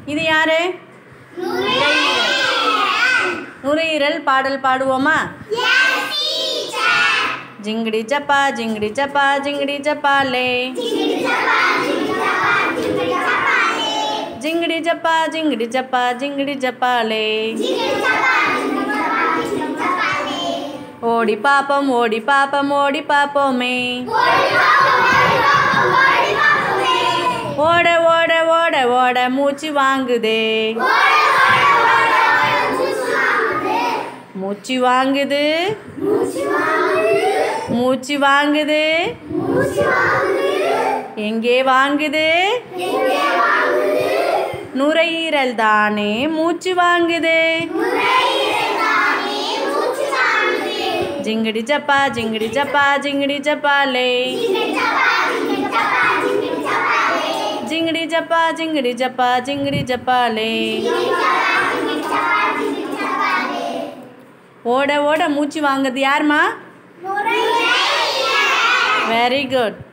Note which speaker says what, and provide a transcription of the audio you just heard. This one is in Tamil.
Speaker 1: இது யாரு நுரையீரல் பாடல் பாடுவோமா ஜிங்கிடி சப்பா ஜிங்கிடி சப்பா ஜிங்கிடி சப்பாலே ஜிங்கிடி சப்பா ஜிங்கிடி சப்பா ஜிங்கிடி சப்பாலே ஓடி பாப்போம் ஓடி பாப்போம் ஓடி பாப்போமே ஓட ஓட ஓட ஓட மூச்சு வாங்குதே மூச்சு வாங்குது மூச்சு வாங்குது எங்கே வாங்குது நுரையீரல் தானே மூச்சு வாங்குது ஜிங்கிடி சப்பா ஜிங்கிடி சப்பா ஜிங்கிடி சப்பாலே ஜிங்கிடி சப்பா ஜிங்கிடி சப்பா ஜிங்கிடி சப்பாலே ஓட ஓட மூச்சு வாங்குறது யாருமா வெரி குட்